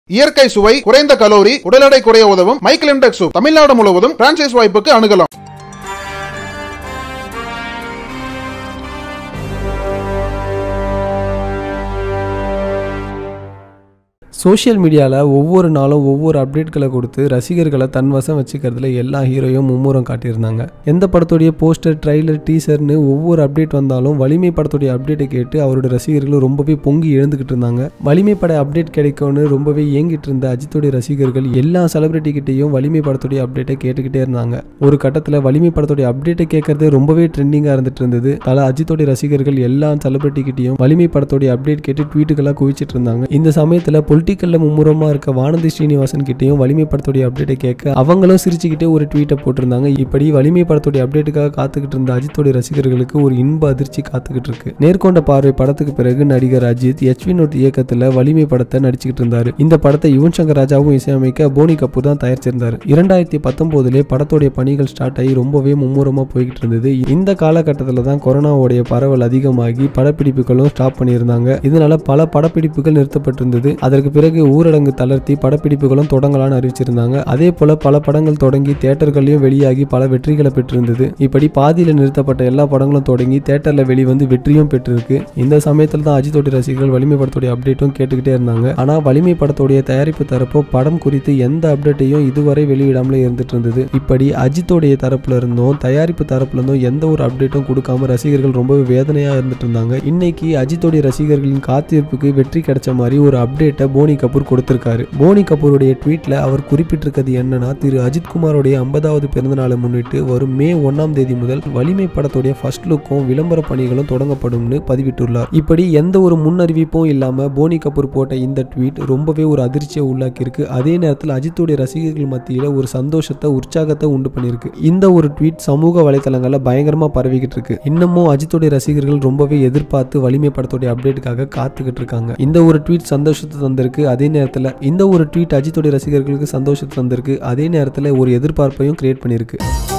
இயற்கை சுவை குறைந்த கலோரி உடல் எடை குறைய உதவும் மைக்கேல் இண்டெக்ஸ் சூப் தமிழ்நாடு முழுவதும் பிரான்சைஸ் வாய்ப்புக்கு அணுகலாம் சோஷியல் மீடியாவில் ஒவ்வொரு நாளும் ஒவ்வொரு அப்டேட்களை கொடுத்து ரசிகர்களை தன் வசம் வச்சுக்கிறதுல எல்லா ஹீரோயும் மும்முரம் காட்டியிருந்தாங்க எந்த படத்துடைய போஸ்டர் ட்ரைலர் டீசர்னு ஒவ்வொரு அப்டேட் வந்தாலும் வலிமை படத்துடைய அப்டேட்டை கேட்டு அவரோட ரசிகர்கள் ரொம்பவே பொங்கி எழுந்துக்கிட்டு இருந்தாங்க வலிமை பட அப்டேட் கிடைக்கும்னு ரொம்பவே ஏங்கிட்டு இருந்த அஜித்துடைய ரசிகர்கள் எல்லா செலிபிரிட்டி கிட்டேயும் வலிமை படத்துடைய அப்டேட்டை கேட்டுக்கிட்டே இருந்தாங்க ஒரு கட்டத்தில் வலிமை படத்துடைய அப்டேட்டை கேட்கறது ரொம்பவே ட்ரெண்டிங்காக இருந்துட்டு இருந்தது தல அஜித்தோடைய ரசிகர்கள் எல்லா செலிபிரிட்டி கிட்டேயும் வலிமை படத்துடைய அப்டேட் கேட்டு ட்வீட்டுகளாக குவிச்சிட்டு இருந்தாங்க இந்த சமயத்தில் பொலிட்டிக்கலில் மும்முரமாக இருக்க வானதி ஸ்ரீனிவாசன் கிட்டேயும் வலிமை படத்துடைய அப்டேட்டை கேட்க அவங்களும் சிரிச்சுக்கிட்டே ஒரு ட்வீட்டை போட்டிருந்தாங்க இப்படி வலிமை படத்துடைய அப்டேட்டுக்காக காத்துக்கிட்டு இருந்த அஜித்தோடைய ரசிகர்களுக்கு ஒரு இன்ப அதிர்ச்சி காத்துக்கிட்டு இருக்கு நேர்கொண்ட பார்வை படத்துக்கு பிறகு நடிகர் அஜித் எச் வினோத் இயக்கத்தில் வலிமை படத்தை நடிச்சுக்கிட்டு இருந்தாரு இந்த படத்தை யுவன் சங்கர் ராஜாவும் இசையமைக்க போனி கபூர் தான் தயாரிச்சிருந்தாரு இரண்டாயிரத்தி பத்தொன்பதுலேயே படத்துடைய பணிகள் ஸ்டார்ட் ஆகி ரொம்பவே மும்முரமாக போய்கிட்டு இருந்தது இந்த காலகட்டத்தில் தான் கொரோனாவுடைய பரவல் அதிகமாகி படப்பிடிப்புகளும் ஸ்டாப் பண்ணியிருந்தாங்க இதனால பல படப்பிடிப்புகள் நிறுத்தப்பட்டிருந்தது அதற்கு பிறகு ஊரடங்கு தளர்த்தி படப்பிடிப்புகளும் தொடங்கலாம்னு அறிவிச்சிருந்தாங்க அதே போல பல படங்கள் தொடங்கி தேட்டர்களையும் வெளியாகி பல வெற்றிகளை பெற்றிருந்தது இப்படி பாதியில் நிறுத்தப்பட்ட எல்லா படங்களும் தொடங்கி தேட்டர்ல வெளிவந்து வெற்றியும் பெற்றிருக்கு இந்த சமயத்தில் தான் அஜித்தோடைய ரசிகர்கள் வலிமை படத்துடைய அப்டேட்டும் கேட்டுக்கிட்டே இருந்தாங்க ஆனா வலிமை படத்துடைய தயாரிப்பு தரப்போ படம் குறித்து எந்த அப்டேட்டையும் இதுவரை வெளியிடாமலே இருந்துட்டு இருந்தது இப்படி அஜித்தோடைய தரப்புல இருந்தும் தயாரிப்பு தரப்புல இருந்தும் எந்த ஒரு அப்டேட்டும் கொடுக்காம ரசிகர்கள் ரொம்பவே வேதனையா இருந்துட்டு இருந்தாங்க இன்னைக்கு அஜித்தோடைய ரசிகர்களின் காத்திருப்புக்கு வெற்றி கிடைச்ச மாதிரி ஒரு அப்டேட்டை போனி கபூர் கொடுத்திருக்காரு போனி கபூருடைய ட்வீட்ல அவர் குறிப்பிட்டிருக்கிறது என்னன்னா திரு அஜித் குமாரோடைய ஐம்பதாவது பிறந்தநாளை முன்னிட்டு வரும் மே ஒன்னாம் தேதி முதல் வலிமை படத்துடைய ஃபர்ஸ்ட் லுக்கும் விளம்பர பணிகளும் தொடங்கப்படும்னு பதிவிட்டுள்ளார் இப்படி எந்த ஒரு முன்னறிவிப்பும் இல்லாம போனி கபூர் போட்ட இந்த ட்வீட் ரொம்பவே ஒரு அதிர்ச்சியை உள்ளாக்கியிருக்கு அதே நேரத்தில் அஜித்துடைய ரசிகர்கள் மத்தியில ஒரு சந்தோஷத்தை உற்சாகத்தை உண்டு பண்ணியிருக்கு இந்த ஒரு ட்வீட் சமூக வலைத்தளங்கள்ல பயங்கரமா பரவிக்கிட்டு இருக்கு இன்னமும் அஜித்துடைய ரசிகர்கள் ரொம்பவே எதிர்பார்த்து வலிமை படத்துடைய அப்டேட்டுக்காக காத்துக்கிட்டு இருக்காங்க இந்த ஒரு ட்வீட் சந்தோஷத்தை தந்திருக்கு அதே நேரத்தில் இந்த ஒரு ட்வீட் அஜித்துடைய ரசிகர்களுக்கு சந்தோஷத்தை தந்திருக்கு அதே நேரத்தில் ஒரு எதிர்பார்ப்பையும் கிரியேட் பண்ணியிருக்கு